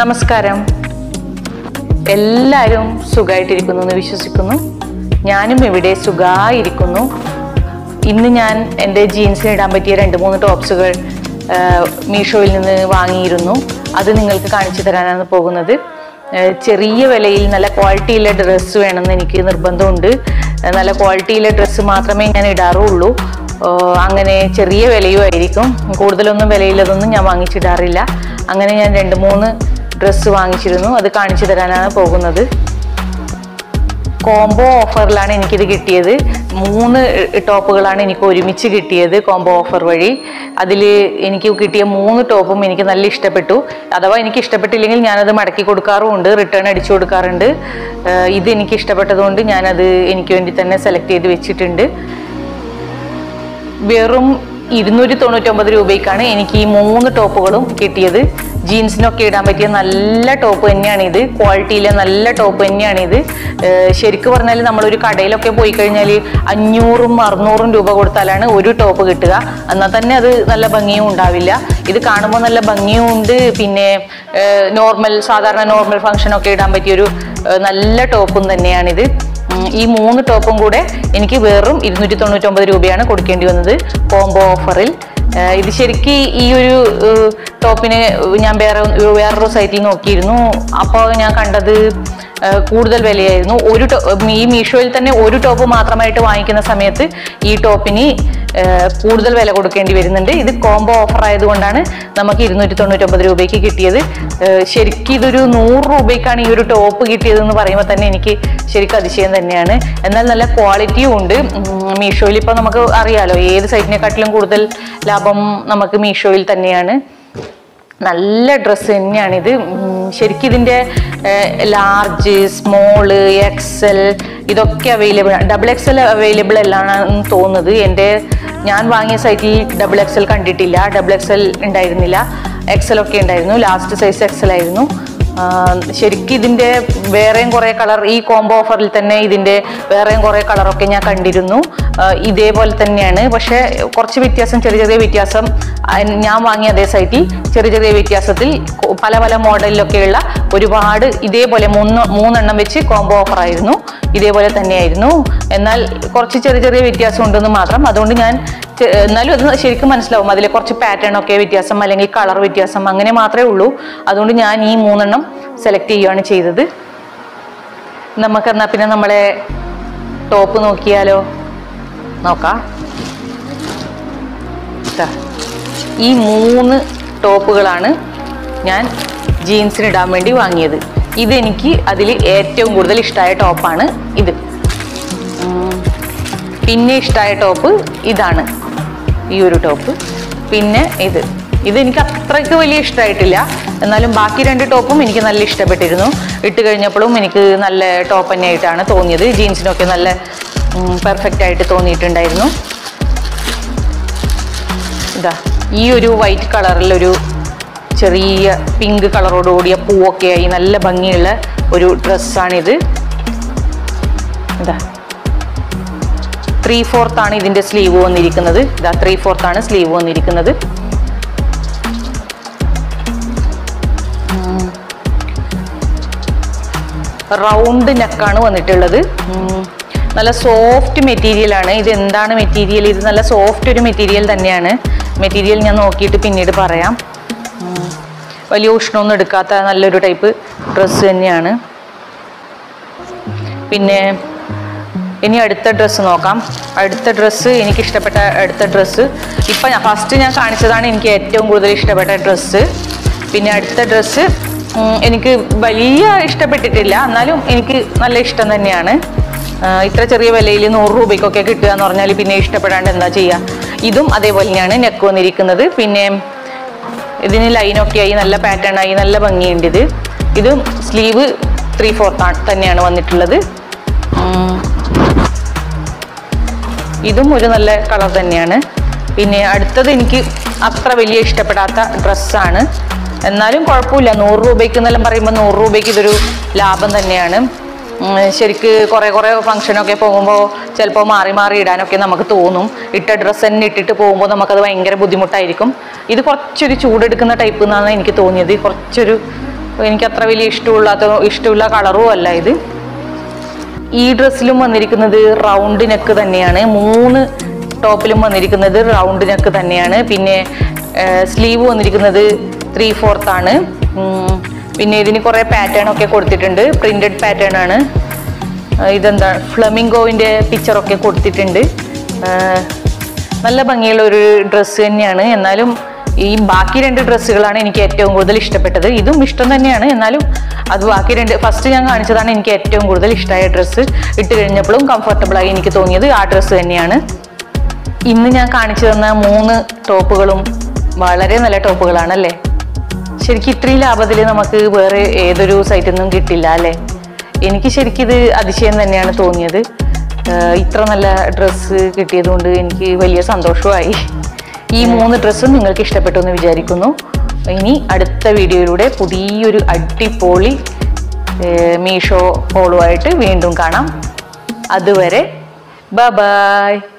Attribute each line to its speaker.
Speaker 1: നമസ്കാരം എല്ലാവരും സുഖമായിട്ടിരിക്കുന്നു എന്ന് വിശ്വസിക്കുന്നു ഞാനും ഇവിടെ സുഖമായിരിക്കുന്നു ഇന്ന് ഞാൻ എൻ്റെ ജീൻസിന് ഇടാൻ പറ്റിയ രണ്ട് മൂന്ന് ടോപ്സുകൾ ആ, മീഷോയിൽ നിന്ന് വാങ്ങിയിരുന്നു അത് നിങ്ങൾക്ക് കാണിച്ചു തരാനാണ് പോകുന്നത് ആ, ചെറിയ വിലയിൽ നല്ല ക്വാളിറ്റിയുള്ള ഡ്രസ്സ് വേണമെന്ന് എനിക്ക് നിർബന്ധമുണ്ട് ആ, നല്ല ക്വാളിറ്റിയുള്ള ഡ്രസ്സ് മാത്രമേ ഞാൻ ഇടാറുള്ളൂ ആ, അങ്ങനെ ചെറിയ വിലയും ആയിരിക്കും കൂടുതലൊന്നും വിലയില്ലതൊന്നും ഞാൻ വാങ്ങിച്ചിടാറില്ല അങ്ങനെ ഞാൻ രണ്ട് മൂന്ന് ഡ്രസ്സ് വാങ്ങിച്ചിരുന്നു അത് കാണിച്ചു തരാനാണ് പോകുന്നത് കോംബോ ഓഫറിലാണ് എനിക്കിത് കിട്ടിയത് മൂന്ന് ടോപ്പുകളാണ് എനിക്ക് ഒരുമിച്ച് കിട്ടിയത് കോംബോ ഓഫർ വഴി അതിൽ എനിക്ക് കിട്ടിയ മൂന്ന് ടോപ്പും എനിക്ക് നല്ല ഇഷ്ടപ്പെട്ടു അഥവാ എനിക്ക് ഇഷ്ടപ്പെട്ടില്ലെങ്കിൽ ഞാനത് മടക്കി കൊടുക്കാറുമുണ്ട് റിട്ടേൺ അടിച്ചു കൊടുക്കാറുണ്ട് ഏഹ് ഇത് എനിക്ക് ഇഷ്ടപ്പെട്ടതുകൊണ്ട് ഞാനത് എനിക്ക് വേണ്ടി തന്നെ സെലക്ട് ചെയ്ത് വെച്ചിട്ടുണ്ട് വെറും ഇരുന്നൂറ്റി തൊണ്ണൂറ്റൊമ്പത് രൂപയ്ക്കാണ് എനിക്ക് ഈ മൂന്ന് ടോപ്പുകളും കിട്ടിയത് ജീൻസിനൊക്കെ ഇടാൻ പറ്റിയ നല്ല ടോപ്പ് തന്നെയാണ് ഇത് ക്വാളിറ്റിയിലെ നല്ല ടോപ്പ് തന്നെയാണ് ഇത് ശരിക്കും പറഞ്ഞാൽ നമ്മളൊരു കടയിലൊക്കെ പോയി കഴിഞ്ഞാൽ അഞ്ഞൂറും അറുന്നൂറും രൂപ കൊടുത്താലാണ് ഒരു ടോപ്പ് കിട്ടുക എന്നാൽ തന്നെ അത് നല്ല ഭംഗിയും ഉണ്ടാവില്ല ഇത് കാണുമ്പോൾ നല്ല ഭംഗിയും ഉണ്ട് പിന്നെ നോർമൽ സാധാരണ നോർമൽ ഫംഗ്ഷനൊക്കെ ഇടാൻ പറ്റിയൊരു ഏഹ്, നല്ല ടോപ്പും തന്നെയാണിത് ഉം, ഈ മൂന്ന് ടോപ്പും കൂടെ എനിക്ക് വെറും ഇരുന്നൂറ്റി തൊണ്ണൂറ്റൊമ്പത് രൂപയാണ് കൊടുക്കേണ്ടി വന്നത് കോംബോ ഓഫറിൽ ഏഹ് ഇത് ശരിക്ക് ഈ ഒരു ഏഹ്, ടോപ്പിന് ഞാൻ വേറെ ഒരു- വേറൊരു സൈറ്റിൽ നോക്കിയിരുന്നു അപ്പോൾ ഞാൻ കണ്ടത് ഏഹ്, കൂടുതൽ വിലയായിരുന്നു ഒരു ടോ- ഈ മീഷോയിൽ തന്നെ ഒരു ടോപ്പ് മാത്രമായിട്ട് വാങ്ങിക്കുന്ന സമയത്ത് ഈ ടോപ്പിന് ഏഹ്, കൂടുതൽ വില കൊടുക്കേണ്ടി വരുന്നുണ്ട് ഇത് കോംബോ ഓഫർ ആയതുകൊണ്ടാണ് നമുക്ക് ഇരുന്നൂറ്റി തൊണ്ണൂറ്റൊമ്പത് രൂപയ്ക്ക് കിട്ടിയത് ഏഹ്, ശരിക്കും ഇതൊരു നൂറ് രൂപയ്ക്കാണ് ഈ ഒരു ടോപ്പ് കിട്ടിയതെന്ന് പറയുമ്പോൾ തന്നെ എനിക്ക് ശരിക്കും അതിശയം തന്നെയാണ് എന്നാൽ നല്ല ക്വാളിറ്റിയും ഉണ്ട് ഉം, മീഷോയിൽ ഇപ്പോൾ നമുക്ക് അറിയാലോ ഏത് സൈറ്റിനെക്കാട്ടിലും കൂടുതൽ ലാഭം നമുക്ക് മീഷോയിൽ തന്നെയാണ് നല്ല ഡ്രസ്സ് തന്നെയാണിത് ഉം, ശരിക്കും ഇതിൻ്റെ ലാർജ് സ്മോള് എക്സൽ ഇതൊക്കെ അവൈലബിൾ ഡബിൾ എക്സൽ അവൈലബിൾ അല്ലാണെന്ന് തോന്നുന്നത് എൻ്റെ ഞാൻ വാങ്ങിയ സൈറ്റിൽ ഡബിൾ എക്സൽ കണ്ടിട്ടില്ല ഡബിൾ എക്സൽ ഉണ്ടായിരുന്നില്ല എക്സൽ ഒക്കെ ഉണ്ടായിരുന്നു ലാസ്റ്റ് സൈസ് എക്സൽ ആയിരുന്നു ആ, ശരിക്കും ഇതിൻ്റെ വേറെയും കുറേ കളർ ഈ കോംബോ ഓഫറിൽ തന്നെ ഇതിൻ്റെ വേറെയും കുറേ കളറൊക്കെ ഞാൻ കണ്ടിരുന്നു ആ, ഇതേപോലെ തന്നെയാണ് പക്ഷേ കുറച്ച് വ്യത്യാസം ചെറിയ ചെറിയ വ്യത്യാസം ആ, ഞാൻ വാങ്ങിയ അതേ സൈറ്റിൽ ചെറിയ ചെറിയ വ്യത്യാസത്തിൽ കൊ- പല പല മോഡലിലൊക്കെയുള്ള ഒരുപാട് ഇതേപോലെ മൂന്ന് മൂന്നെണ്ണം വെച്ച് കോംബോ ഓഫർ ആയിരുന്നു ഇതേപോലെ തന്നെയായിരുന്നു എന്നാൽ കുറച്ച് ചെറിയ ചെറിയ വ്യത്യാസം ഉണ്ടെന്ന് മാത്രം അതുകൊണ്ട് ഞാൻ ചെ- എന്നാലും അത് ശരിക്കും മനസ്സിലാവും അതിലെ കുറച്ച് പാറ്റേൺ ഒക്കെ വ്യത്യാസം അല്ലെങ്കിൽ കളർ വ്യത്യാസം അങ്ങനെ മാത്രമേ ഉള്ളൂ അതുകൊണ്ട് ഞാൻ ഈ മൂന്നെണ്ണം സെലക്ട് ചെയ്യുകയാണ് ചെയ്തത് നമുക്കെന്നാ പിന്നെ നമ്മളെ ടോപ്പ് നോക്കിയാലോ നോക്കാം ദാ, ഈ മൂന്ന് ടോപ്പുകളാണ് ഞാൻ ജീൻസിന് ഇടാൻ വേണ്ടി വാങ്ങിയത് ഇതെനിക്ക് അതിൽ ഏറ്റവും കൂടുതൽ ഇഷ്ടമായ ടോപ്പാണ് ഇത് ഉം, പിന്നെ ഇഷ്ടമായ ടോപ്പ് ഇതാണ് ഈ ഒരു ടോപ്പ് പിന്നെ ഇത് ഇത് എനിക്ക് അത്രയ്ക്ക് വലിയ ഇഷ്ടമായിട്ടില്ല എന്നാലും ബാക്കി രണ്ട് ടോപ്പും എനിക്ക് നല്ല ഇഷ്ടപ്പെട്ടിരുന്നു ഇട്ട് കഴിഞ്ഞപ്പോഴും എനിക്ക് നല്ല ടോപ്പ് തന്നെയായിട്ടാണ് തോന്നിയത് ജീൻസിനൊക്കെ നല്ല പെർഫെക്റ്റ് ആയിട്ട് തോന്നിയിട്ടുണ്ടായിരുന്നു ഇതാ ഈ ഒരു വൈറ്റ് കളറിലൊരു ചെറിയ പിങ്ക് കളറോട് കൂടിയ പൂവൊക്കെ ആയി നല്ല ഭംഗിയുള്ള ഒരു ഡ്രസ്സാണിത് ഇതാ ത്രീ ഫോർത്ത് ആണ് ഇതിന്റെ സ്ലീവ് വന്നിരിക്കുന്നത് ഇതാ ത്രീ ഫോർത്ത് ആണ് സ്ലീവ് വന്നിരിക്കുന്നത് റൗണ്ട് നെക്കാണ് വന്നിട്ടുള്ളത് ഉം. നല്ല സോഫ്റ്റ് മെറ്റീരിയൽ ആണ് ഇത് എന്താണ് മെറ്റീരിയൽ ഇത് നല്ല സോഫ്റ്റ് ഒരു മെറ്റീരിയൽ തന്നെയാണ് മെറ്റീരിയൽ ഞാൻ നോക്കിയിട്ട് പിന്നീട് പറയാം ഉം. വലിയ ഉഷ്ണമൊന്നും എടുക്കാത്ത നല്ലൊരു ടൈപ്പ് ഡ്രസ്സ് തന്നെയാണ് പിന്നെ ഇനി അടുത്ത ഡ്രസ്സ് നോക്കാം അടുത്ത ഡ്രസ്സ് എനിക്ക് ഇഷ്ടപ്പെട്ട അടുത്ത ഡ്രസ്സ് ഇപ്പം ഞാൻ ഫസ്റ്റ് ഞാൻ കാണിച്ചതാണ് എനിക്ക് ഏറ്റവും കൂടുതൽ ഇഷ്ടപ്പെട്ട ഡ്രസ്സ് പിന്നെ അടുത്ത ഡ്രസ്സ് എനിക്ക് വലിയ ഇഷ്ടപ്പെട്ടിട്ടില്ല എന്നാലും എനിക്ക് നല്ല ഇഷ്ടം തന്നെയാണ് ആ, ഇത്ര ചെറിയ വിലയിൽ നൂറ് രൂപയ്ക്കൊക്കെ കിട്ടുക എന്ന് പറഞ്ഞാൽ പിന്നെ ഇഷ്ടപ്പെടാണ്ട് എന്താ ചെയ്യുക ഇതും അതേപോലെ തന്നെയാണ് നെക്ക് വന്നിരിക്കുന്നത് പിന്നെ ഇതിന് ലൈനൊക്കെ ആയി നല്ല പാറ്റേൺ ആയി നല്ല ഭംഗിയുണ്ട് ഇത് ഇതും സ്ലീവ് ത്രീ ഫോർത്ത് തന്നെയാണ് വന്നിട്ടുള്ളത് ഉം. ഇതും ഒരു നല്ല കളർ തന്നെയാണ് പിന്നെ അടുത്തത് എനിക്ക് അത്ര വലിയ ഇഷ്ടപ്പെടാത്ത ഡ്രസ്സാണ് എന്നാലും കുഴപ്പമില്ല നൂറ് രൂപയ്ക്ക് എന്നെല്ലാം പറയുമ്പോൾ നൂറ് രൂപയ്ക്ക് ഇതൊരു ലാഭം തന്നെയാണ് ഉം, ശരിക്ക് കുറേ കുറേ ഫംഗ്ഷനൊക്കെ പോകുമ്പോൾ ചിലപ്പോൾ മാറി മാറി ഇടാനൊക്കെ നമുക്ക് തോന്നും ഇട്ട ഡ്രസ്സ് തന്നെ ഇട്ടിട്ട് പോകുമ്പോൾ നമുക്കത് ഭയങ്കര ബുദ്ധിമുട്ടായിരിക്കും ഇത് കുറച്ചൊരു ചൂടെടുക്കുന്ന ടൈപ്പ് എന്നാണ് എനിക്ക് തോന്നിയത് കുറച്ചൊരു എനിക്ക് അത്ര വലിയ ഇഷ്ടമില്ലാത്ത ഇഷ്ടമുള്ള കളറും അല്ല ഇത് ഈ ഡ്രസ്സിലും വന്നിരിക്കുന്നത് റൗണ്ട് നെക്ക് തന്നെയാണ് മൂന്ന് ടോപ്പിലും വന്നിരിക്കുന്നത് റൗണ്ട് നെക്ക് തന്നെയാണ് പിന്നെ സ്ലീവ് വന്നിരിക്കുന്നത് ത്രീ ഫോർത്ത് ആണ് ഉം, പിന്നെ ഇതിന് കുറേ പാറ്റേൺ ഒക്കെ കൊടുത്തിട്ടുണ്ട് പ്രിന്റഡ് പാറ്റേൺ ആണ് ആ, ഇതെന്താ ഫ്ലമിംഗോവിൻ്റെ പിക്ചറൊക്കെ കൊടുത്തിട്ടുണ്ട് ആ, നല്ല ഭംഗിയുള്ള ഒരു ഡ്രസ്സ് തന്നെയാണ് എന്നാലും ഈ ബാക്കി രണ്ട് ഡ്രസ്സുകളാണ് എനിക്ക് ഏറ്റവും കൂടുതൽ ഇഷ്ടപ്പെട്ടത് ഇതും ഇഷ്ടം തന്നെയാണ് എന്നാലും അത് ബാക്കി രണ്ട് ഫസ്റ്റ് ഞാൻ കാണിച്ചതാണ് എനിക്ക് ഏറ്റവും കൂടുതൽ ഇഷ്ടമായ ഡ്രസ്സ് ഇട്ട് കഴിഞ്ഞപ്പോഴും comfortable ആയി എനിക്ക് തോന്നിയത് ആ ഡ്രസ്സ് തന്നെയാണ് ഇന്ന് ഞാൻ കാണിച്ചു തന്ന മൂന്ന് ടോപ്പുകളും വളരെ നല്ല ടോപ്പുകളാണ് അല്ലേ ശരിക്കും ഇത്രയും ലാഭത്തിൽ നമുക്ക് വേറെ ഏതൊരു സൈറ്റിൽ നിന്നും കിട്ടില്ല അല്ലേ എനിക്ക് ശരിക്കും ഇത് അതിശയം തന്നെയാണ് തോന്നിയത് ആഹ് ഇത്ര നല്ല ഡ്രസ്സ് കിട്ടിയതുകൊണ്ട് എനിക്ക് വലിയ സന്തോഷമായി ഈ മൂന്ന് ഡ്രസ്സും നിങ്ങൾക്ക് ഇഷ്ടപ്പെട്ടു എന്ന് വിചാരിക്കുന്നു ഇനി അടുത്ത വീഡിയോയിലൂടെ പുതിയൊരു അടിപൊളി ആഹ് മീഷോ ഹോളുമായിട്ട് വീണ്ടും കാണാം അതുവരെ ബ ബായ്